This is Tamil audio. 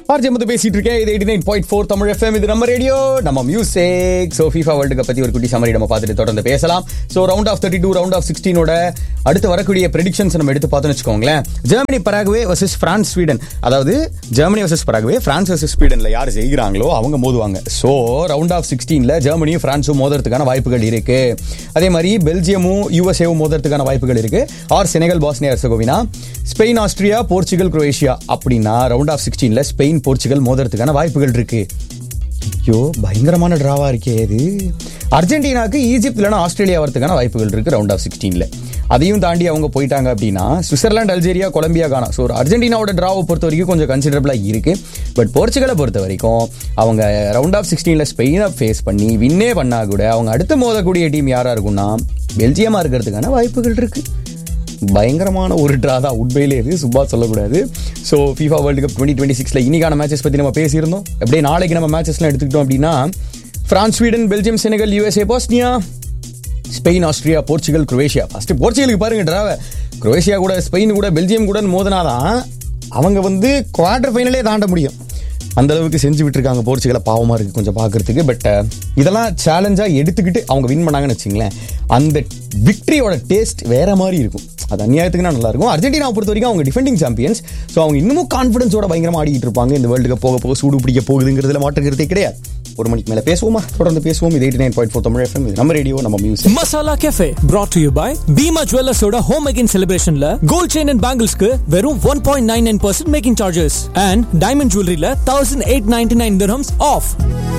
ஆர்ஜே வந்து பேசிட்டு இருக்கேன் இது eighty nine point four Tamil FM இது நம்ம ரேடியோ நம்ம music so FIFA world cup பத்தி ஒரு குட்டி சமரி நம்ம பார்த்துட்டு தொடர்ந்து பேசலாம் so round of thirty two round of சிக்ஸ்டீனோட அடுத்து வரக்கூடிய ப்ரெடிக்ஷன்ஸ் நம்ம எடுத்து பார்த்தோம்னு வச்சுக்கோங்களேன் Germany Paraguay versus France Sweden அதாவது Germany versus Paraguay France versus ஸ்வீடன்ல யார் ஜெயிக்கிறாங்களோ அவங்க மோதுவாங்க ஸோ ரவுண்ட் ஆஃப் சிக்ஸ்டீன்ல ஜெர்மனியும் பிரான்ஸும் மோதுறதுக்கான வாய்ப்புகள் இருக்கு அதே மாதிரி பெல்ஜியமும் யூஎஸ்ஏவும் மோதுறதுக்கான வாய்ப்புகள் இருக்கு or Senegal Bosnia Herzegovina Spain Austria Portugal Croatia அப்படின்னா ரவுண்ட் ஆஃப் சிக்ஸ்டீன்ல ஸ்பெயின் போர்ச்சுகல் மோதுறதுக்கான வாய்ப்புகள் இருக்கு ஐயோ பயங்கரமான டிராவா இருக்கே இது அர்ஜென்டினாக்கு ஈஜிப்ட் இல்லைனா ஆஸ்திரேலியா வரதுக்கான வாய்ப்புகள் இருக்கு ரவுண்ட் ஆஃப் சிக்ஸ்டீன்ல அதையும் தாண்டி அவங்க போயிட்டாங்க அப்படின்னா Switzerland Algeria Colombia Ghana so அர்ஜென்டினாவோட டிராவை பொறுத்த வரைக்கும் கொஞ்சம் கன்சிடரபிளா இருக்கு பட் போர்ச்சுகலை பொறுத்த வரைக்கும் அவங்க ரவுண்ட் ஆஃப் சிக்ஸ்டீன்ல ஸ்பெயினை ஃபேஸ் பண்ணி வின்னே பண்ணா கூட அவங்க அடுத்து மோதக்கூடிய டீம் யாரா இருக்கும்னா பெல்ஜியமா இருக்கிறதுக்கான வாய்ப்புகள் இருக்கு பயங்கரமான ஒரு ட்ரா தான் உண்மையிலே இது சும்மா சொல்லக்கூடாது so FIFA world cup twenty twenty சிக்ஸில் இன்னைக்கான மேட்சஸ் பற்றி நம்ம பேசியிருந்தோம் அப்படியே நாளைக்கு நம்ம மேட்சஸ்லாம் எடுத்துக்கிட்டோம் அப்படின்னா France Sweden Belgium Senegal USA Bosnia Spain Austria Portugal Croatia first போர்ச்சுகலுக்கு பாருங்க ட்ராவை குரோவேஷியா கூட ஸ்பெயின் கூட பெல்ஜியம் கூட மோதினாதான் அவங்க வந்து குவார்டர் ஃபைனலே தாண்ட முடியும் அந்த அளவுக்கு செஞ்சு விட்டுருக்காங்க போர்ச்சுகலை பாவமாக இருக்குது கொஞ்சம் பார்க்கறதுக்கு பட் இதெல்லாம் சேலஞ்சாக எடுத்துக்கிட்டு அவங்க வின் பண்ணாங்கன்னு வச்சுங்களேன் அந்த விக்டரியோட டேஸ்ட் வேற மாதிரி இருக்கும் அது அநியாயத்துக்குனா நல்லா இருக்கும் அர்ஜென்டினா பொறுத்த வரைக்கும் அவங்க டிஃபெண்டிங் சாம்பியன்ஸ் ஸோ அவங்க இன்னமும் கான்ஃபிடன்ஸோட பயங்கரமாக ஆடிட்டு இருப்பாங்க இந்த வேர்ல்டு கப் போக போக சூடு பிடிக்க போகுதுங்கிறதுல மாற்றுக்கிறதே கிடையாது ஒரு மணிக்கு மேலே பேசுவோமா தொடர்ந்து பேசுவோம் இது eighty nine point four Tamil FM இது நம்ம ரேடியோ நம்ம music masala cafe brought to you by Bhima ஜுவல்லர்ஸோட ஹோம் மேக்கிங் செலிப்ரேஷன்ல கோல்ட் செயின் அண்ட் பேங்கிள்ஸ்க்கு வெறும் one point nine nine percent making charges and diamond ஜுவல்லரியில thousand eight ninety nine of